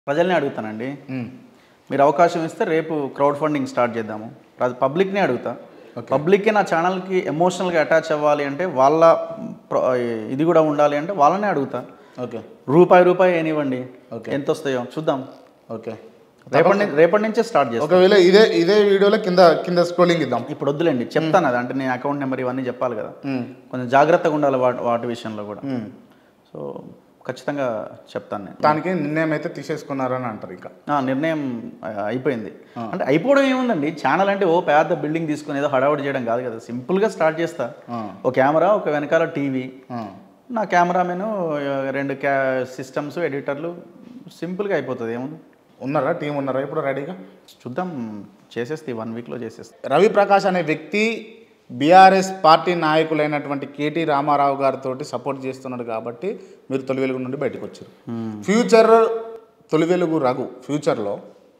ప్రజల్ని అడుగుతానండి మ్మ్. మీరు అవకాశం ఇస్తే రేపు క్రౌడ్ ఫండింగ్ స్టార్ట్ చేద్దాము ప్ర- పబ్లిక్నే అడుగుతా పబ్లిక్కి నా ఛానల్కి ఎమోషనల్గా అటాచ్ అవ్వాలి అంటే వాళ్ళ ప్ర- ఇది కూడా ఉండాలి అంటే వాళ్ళనే అడుగుతా ఓకే రూపాయి రూపాయి ఏనివ్వండి Okay. ఎంత వస్తాయో చూద్దాం ఓకే రేపటి నుంచి రేపటి నుంచే స్టార్ట్ చేస్తాం ఒకవేళ ఇదే ఇదే వీడియోలో కింద కింద స్క్రోలింగ్ ఇద్దాం ఇప్పుడు వద్దులేండి చెప్తాను అది అంటే నేను అకౌంట్ నెంబర్ ఇవన్నీ చెప్పాలి కదా మ్మ్. కొంచెం జాగ్రత్తగా ఉండాలి వాటి వాటి విషయంలో కూడా మ్మ్. సో ఖచ్చితంగా చెప్తాను నేను దానికి నిర్ణయం అయితే తీసేసుకున్నారని అంటారు ఇక ఆ, నిర్ణయం ఆ, అయిపోయింది అంటే అయిపోవడం ఏముందండి ఛానల్ అంటే ఓ పెద్ద బిల్డింగ్ తీసుకుని ఏదో హడావుడి చేయడం కాదు కదా సింపుల్గా స్టార్ట్ చేస్తా ఆ. ఒక కెమెరా ఒక వెనకాల టీవీ ఆ. నా కెమెరామెన్ రెండు క్యా సిస్టమ్స్ ఎడిటర్లు సింపుల్గా అయిపోతుంది ఏముంది ఉన్నారా టీం ఉన్నారా ఇప్పుడు రెడీగా చూద్దాం చేసేస్తే వన్ వీక్లో చేసేస్తే రవి ప్రకాష్ అనే వ్యక్తి బీఆర్ఎస్ పార్టీ నాయకులైనటువంటి కేటీ రామారావు గారితో సపోర్ట్ చేస్తున్నాడు కాబట్టి మీరు తొలి వెలుగు నుండి బయటకు వచ్చారు ఫ్యూచర్ తొలి వెలుగు రఘు ఫ్యూచర్లో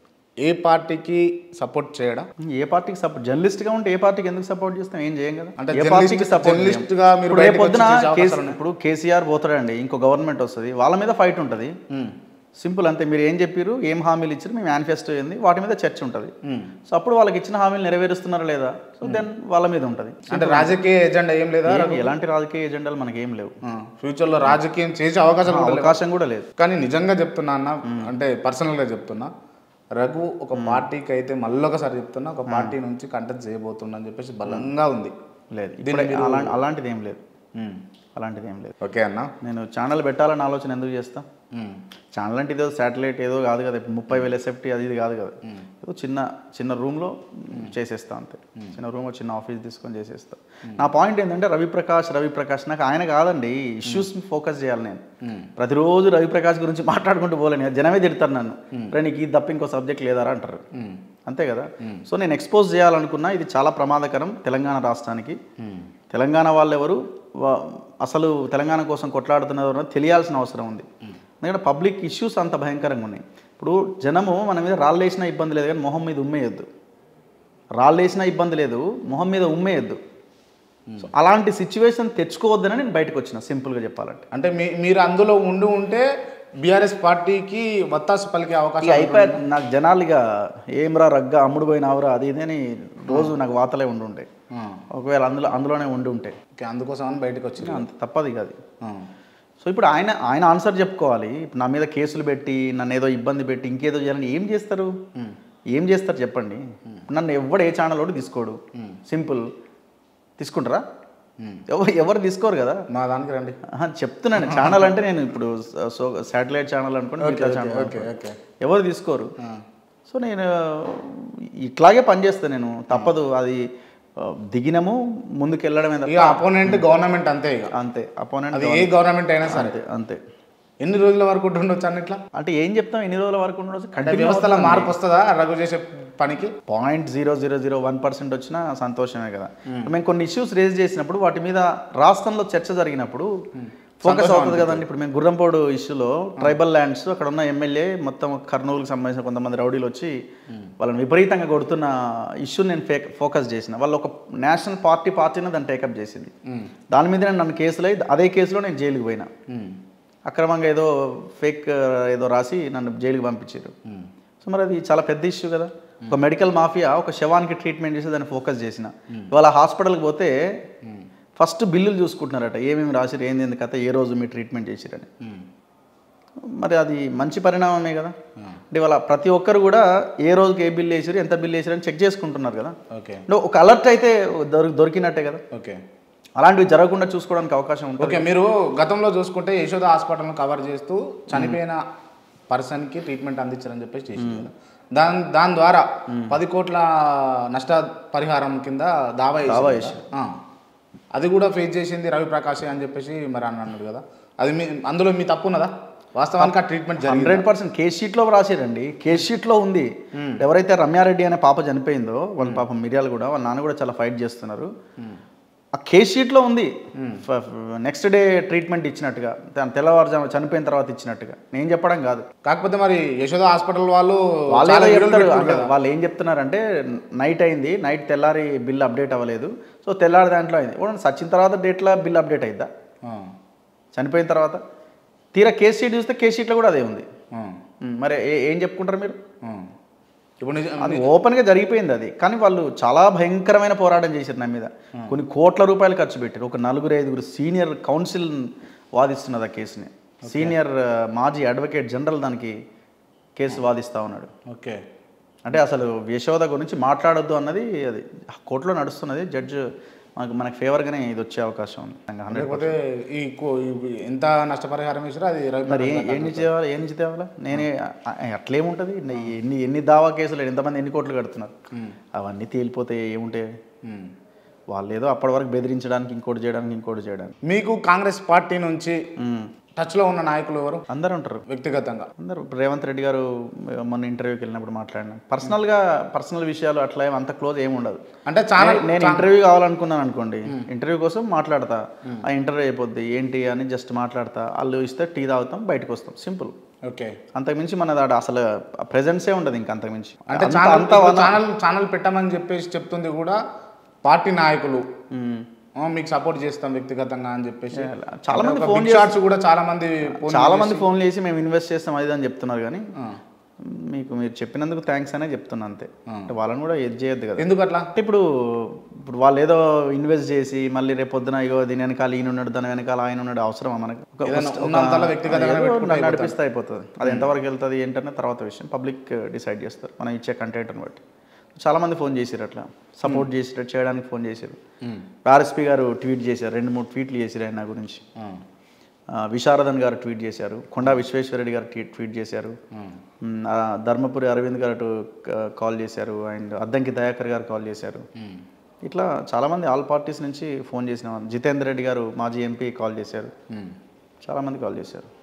ఏ పార్టీకి సపోర్ట్ చేయడా ఏ పార్టీకి సపోర్ట్ జర్నలిస్ట్గా ఉంటే ఏ పార్టీకి ఎందుకు సపోర్ట్ చేస్తాం ఏం చేయం కదా అంటే ఏ journalist- పార్టీకి సపోర్ట్ journalist గా మీరు ఇప్పుడు రేపు బయటకు పొద్దున వచ్చి చేసే కేసీ- అవకాశాలు ఇప్పుడు కేసీఆర్ పోతాడండి ఇంకో గవర్నమెంట్ వస్తుంది వాళ్ళ మీద ఫైట్ ఉంటుంది సింపుల్ అంతే మీరు ఏం చెప్పారు ఏం హామీలు ఇచ్చారు మీ మేనిఫెస్టో ఏంది వాటి మీద చర్చ ఉంటుంది సో అప్పుడు వాళ్ళకి ఇచ్చిన హామీలు నెరవేరుస్తున్నారా లేదా సో దెన్ వాళ్ళ మీద ఉంటుంది అంటే రాజకీయ ఎజెండా ఏం లేదా ఏం- ఎలాంటి రాజకీయ ఎజెండాలు మనకి ఏం లేవు ఆ, ఫ్యూచర్లో రాజకీయం చేసే అవకాశం కూడా లేవా? అవకాశం కూడా లేదు కానీ నిజంగా చెప్తున్నా అన్న అంటే పర్సనల్గా చెప్తున్నా రఘు ఒక పార్టీకి అయితే మళ్ళీ ఒకసారి చెప్తున్నా ఒక పార్టీ నుంచి కంటెస్ట్ చేయబోతున్నా అని చెప్పేసి బలంగా ఉంది లేదు ఇప్పుడు అలా అలాంటిది ఏం లేదు ఉమ్. అలాంటిది ఏం లేదు ఓకే అన్న నేను ఛానల్ పెట్టాలని ఆలోచన ఎందుకు చేస్తా ఉమ్. ఛానల్ అంటే ఇదో శాటిలైట్ ఏదో కాదు కదా ఇప్పుడు ముప్పై వేల ఎస్ఎఫ్టీ అది ఇది కాదు కదా ఏదో చిన్న చిన్న రూమ్లో చేసేస్తా అంతే చిన్న రూమ్లో చిన్న ఆఫీస్ తీసుకొని చేసేస్తా నా పాయింట్ ఏంటంటే రవిప్రకాష్ రవిప్రకాష్ నాకు ఆయన కాదండి ఇష్యూస్ ఫోకస్ చేయాలి నేను ప్రతిరోజు రవిప్రకాష్ గురించి మాట్లాడుకుంటూ పోలేను జనమే తిడతారు నన్ను రే నీకు ఇది తప్ప ఇంకో సబ్జెక్ట్ లేదారా అంటారు ఉమ్. అంతే కదా సో నేను ఎక్స్పోజ్ చేయాలనుకున్నా ఇది చాలా ప్రమాదకరం తెలంగాణ రాష్ట్రానికి ఉమ్. తెలంగాణ వాళ్ళు ఎవరు వా- అసలు తెలంగాణ కోసం కొట్లాడుతున్నారు అన్నది తెలియాల్సిన అవసరం ఉంది ఎందుకంటే పబ్లిక్ ఇష్యూస్ అంత భయంకరంగా ఉన్నాయి ఇప్పుడు జనము మన మీద రాళ్ళేసినా ఇబ్బంది లేదు కానీ మొహం మీద ఉమ్మేయొద్దు రాళ్ళేసినా ఇబ్బంది లేదు మొహం మీద ఉమ్మేయొద్దు సో అలాంటి సిచ్యువేషన్ తెచ్చుకోవద్దని నేను బయటకు వచ్చిన సింపుల్గా చెప్పాలంటే అంటే మీ మీరు అందులో ఉండి ఉంటే బీఆర్ఎస్ పార్టీకి వత్తాసు పలికే ఇక అవకాశం అయిపోయి నాకు జనాలు ఇక ఏమ్రా రగ్గా అమ్ముడు పోయినావురా అది ఇది అని రోజు నాకు వాతలే ఉండి ఉంటాయి ఆ. ఒకవేళ అందులో అందులోనే ఉండి ఉంటే ఓకే అందుకోసం అని బయటకు వచ్చి అంత తప్పదు ఇక అది సో ఇప్పుడు ఆయన ఆయన ఆన్సర్ చెప్పుకోవాలి ఇప్పుడు నా మీద కేసులు పెట్టి నన్ను ఏదో ఇబ్బంది పెట్టి ఇంకేదో చేయాలని ఏం చేస్తారు ఏం చేస్తారు చెప్పండి ఇప్పుడు నన్ను ఎవడు ఏ ఛానల్ ఒకటి తీసుకోడు సింపుల్ తీసుకుంటారా ఎవరు ఎవరు తీసుకోరు కదా మా దానికి రండి ఆహా, చెప్తున్నాను ఛానల్ అంటే నేను ఇప్పుడు సో శాటిలైట్ ఛానల్ అనుకోండి మిగతా ఛానల్ ఓకే ఓకే ఎవరు తీసుకోరు సో నేను ఇట్లాగే పనిచేస్తాను నేను తప్పదు అది ఆ, దిగినము ముందుకు వెళ్ళడమే తప్ప ఇక అపోనెంట్ గవర్నమెంట్ అంతే ఇక అంతే అపోనెంట్ అది ఏ గవర్నమెంట్ అయినా సరే అంతే అంతే ఎన్ని రోజుల వరకు ఉండొచ్చు అన్నిట్లా అంటే ఏం చెప్తాం ఎన్ని రోజుల వరకు ఉండొచ్చు అంటే వ్యవస్థలో మార్పు వస్తుందా రఘు చేసే పనికి point zero zero zero one percent వచ్చినా సంతోషమే కదా మేము కొన్ని ఇష్యూస్ రేజ్ చేసినప్పుడు వాటి మీద రాష్ట్రంలో చర్చ జరిగినప్పుడు ఫోకస్ అవుతుంది కదండి ఇప్పుడు మేము గుర్రంపోడు ఇష్యూలో ట్రైబల్ ల్యాండ్స్ అక్కడ ఉన్న ఎమ్మెల్యే మొత్తం కర్నూలుకి సంబంధించిన కొంతమంది రౌడీలు వచ్చి వాళ్ళని విపరీతంగా కొడుతున్న ఇష్యూ నేను ఫేక్ ఫోకస్ చేసిన వాళ్ళు ఒక నేషనల్ పార్టీ పార్టీని దాన్ని టేకప్ చేసింది దాని మీద నన్ను కేసులో అదే కేసులో నేను జైలుకి పోయినా అక్రమంగా ఏదో ఫేక్ ఏదో రాసి నన్ను జైలుకి పంపించారు సో మరి అది చాలా పెద్ద ఇష్యూ కదా ఒక మెడికల్ మాఫియా ఒక శవానికి ట్రీట్మెంట్ చేసి దాన్ని ఫోకస్ చేసిన ఇవాళ హాస్పిటల్కి పోతే ఫస్ట్ బిల్లులు చూసుకుంటున్నారట ఏమేమి రాసిరు ఏంది ఏంది కథ ఏ రోజు మీరు ట్రీట్మెంట్ చేసిరని మరి అది మంచి పరిణామమే కదా అంటే ఇవాళ ప్రతి ఒక్కరు కూడా ఏ రోజుకి ఏ బిల్ వేసారు ఎంత బిల్ వేసారు అని చెక్ చేసుకుంటున్నారు కదా ఓకే అంటే ఒక అలర్ట్ అయితే దొరి దొరికినట్టే కదా ఓకే అలాంటివి జరగకుండా చూసుకోవడానికి అవకాశం ఉంటుంది ఓకే మీరు గతంలో చూసుకుంటే యశోద హాస్పిటల్ను కవర్ చేస్తూ చనిపోయిన పర్సన్కి ట్రీట్మెంట్ అందించారని చెప్పేసి చేసింది కదా దాని దాని ద్వారా పది కోట్ల నష్ట పరిహారం కింద దావా దావా వేసింది కదా. ఆ. అది కూడా ఫేస్ చేసింది రవి ప్రకాష్ అని చెప్పేసి మరి అని అన్నాడు కదా అది మీ అందులో మీ తప్పు ఉన్నదా వాస్తవానికి ఆ ట్రీట్మెంట్ జరిగింది హండ్రెడ్ పర్సెంట్ కేస్ షీట్లో రాశారండి కేస్ షీట్లో ఉంది ఎవరైతే రమ్యారెడ్డి అనే పాప చనిపోయిందో వాళ్ళ పాపం మిరియాలు కూడా వాళ్ళ నాన్న కూడా చాలా ఫైట్ చేస్తున్నారు ఆ కేస్ షీట్లో ఉంది నెక్స్ట్ డే ట్రీట్మెంట్ ఇచ్చినట్టుగా దాని తెల్లవారుజాము చనిపోయిన తర్వాత ఇచ్చినట్టుగా నేను చెప్పడం కాదు కాకపోతే మరి యశోద హాస్పిటల్ వాళ్ళు వాళ్ళు చాలా ఏదో వీడియోలు చెప్తారు పెట్టుకున్నారు అంటే కదా. వాళ్ళు ఏం చెప్తున్నారంటే నైట్ అయింది నైట్ తెల్లారి బిల్ అప్డేట్ అవ్వలేదు సో తెల్లారి దాంట్లో అయింది కూడా సచిన తర్వాత డేట్లో బిల్ అప్డేట్ అయిద్దా ఆ. చనిపోయిన తర్వాత తీరా కేస్ షీట్ చూస్తే కేస్ షీట్లో కూడా అదే ఉంది ఆ. ఉమ్, మరి ఏ- ఏం చెప్పుకుంటారు మీరు ఉమ్. ఇప్పుడు నిజ- అది ఓపెన్గా జరిగిపోయింది అది కానీ వాళ్ళు చాలా భయంకరమైన పోరాటం చేశారు నా మీద కొన్ని కోట్ల రూపాయలు ఖర్చు పెట్టారు ఒక నలుగురు ఐదుగురు సీనియర్ కౌన్సిల్ వాదిస్తున్నది ఆ కేసుని సీనియర్ ఆ, మాజీ అడ్వకేట్ జనరల్ దానికి కేసు వాదిస్తా ఉన్నాడు ఓకే అంటే అసలు యశోద గురించి మాట్లాడొద్దు అన్నది అది కోర్టులో నడుస్తున్నది జడ్జ్ మనకు మనకు ఫేవర్గానే ఇది వచ్చే అవకాశం ఉంది హండ్రెడ్ లేకపోతే ఈ కో- ఈ ఎంత నష్టపరిహారం ఇచ్చినా అది మరి రవికుమార్ ఏ- ఏం నుంచి తేవాలి ఏం నుంచి తేవాలా నేనే అ- అట్లేముంటుంది ఎన్ని ఎన్ని దావా కేసులు ఎంతమంది ఎన్ని కోట్లు కడుతున్నారు అవన్నీ తేలిపోతే ఏముంటాయి ఉమ్. వాళ్ళు ఏదో అప్పటి వరకు బెదిరించడానికి ఇంకోటి చేయడానికి ఇంకోటి చేయడానికి మీకు కాంగ్రెస్ పార్టీ నుంచి ఉమ్. టచ్లో ఉన్న నాయకులు ఎవరు అందరూ ఉంటారు వ్యక్తిగతంగా అందరూ ఇప్పుడు రేవంత్ రెడ్డి గారు మొన్న ఇంటర్వ్యూకి వెళ్ళినప్పుడు మాట్లాడినా పర్సనల్గా పర్సనల్ విషయాలు అట్లా ఏం అంత క్లోజ్ ఏమి ఉండదు అంటే ఛానల్ నే- నేను ఇంటర్వ్యూ కావాలనుకున్నాను అనుకోండి ఇంటర్వ్యూ కోసం మాట్లాడతా ఆ ఇంటర్వ్యూ అయిపోద్ది ఏంటి అని జస్ట్ మాట్లాడతా వాళ్ళు ఇస్తే టీ తాగుతాం బయటకు వస్తాం సింపుల్ ఓకే అంతకుమించి మన దాడ అసలు ప్రెజెన్సే ఉండదు ఇంకా అంతకుమించి అంటే అంత- ఛానల్ అంత వన- ఛానల్ ఛానల్ పెట్టమని చెప్పేసి చెప్తుంది కూడా పార్టీ నాయకులు ఉమ్. ఆ, మీకు సపోర్ట్ చేస్తాం వ్యక్తిగతంగా అని చెప్పేసి చాలా మంది ఒక ఫోన్ big shots కూడా చాలా మంది ఫోన్ చాలా మంది ఫోన్లు చేసి మేము ఇన్వెస్ట్ చేస్తాం అది ఇది అని చెప్తున్నారు కానీ ఆ. మీకు మీరు చెప్పినందుకు థ్యాంక్స్ అనే చెప్తున్నా అంతే అంటే వాళ్ళని కూడా ఇది చేయొద్దు కదా ఎందుకు అట్లా అంటే ఇప్పుడు ఇప్పుడు వాళ్ళు ఏదో ఇన్వెస్ట్ చేసి మళ్ళీ రేపు పొద్దున ఇగో దీని వెనకాల ఈయన ఉన్నాడు దాని వెనకాల ఆయన ఉన్నాడు అవసరమా మనకు ఒక- ఏదైనా ఒక- ఉన్నంతలో వ్యక్తిగతంగానే ఏదో పెట్టుకుంటే అయిపోతుంది. నడిపిస్తే అయిపోతుంది అది ఎంతవరకు వెళ్తుంది ఏంటనే తర్వాత విషయం పబ్లిక్ డిసైడ్ చేస్తారు మనం ఇచ్చే కంటెంట్ని బట్టి చాలా మంది ఫోన్ చేసిరు అట్లా సపోర్ట్ చేసి చేయడానికి ఫోన్ చేశారు ఆర్ఎస్పీ గారు ట్వీట్ చేశారు రెండు మూడు ట్వీట్లు చేశారు ఆయన నా గురించి ఆ. ఆ, విశారదన్ గారు ట్వీట్ చేశారు కొండా విశ్వేశ్వరరెడ్డి గారు ట్వీట్ ట్వీట్ చేశారు మ్, ఆ, ధర్మపురి అరవింద్ గారు అటు క- కాల్ చేశారు అండ్ అద్దంకి దయాకర్ గారు కాల్ చేశారు ఉమ్. ఇట్లా చాలామంది ఆల్ పార్టీస్ నుంచి ఫోన్ చేసిన వాళ్ళు. జితేందర్ రెడ్డి గారు మాజీ ఎంపీ కాల్ చేశారు ఉమ్. చాలామంది కాల్ చేశారు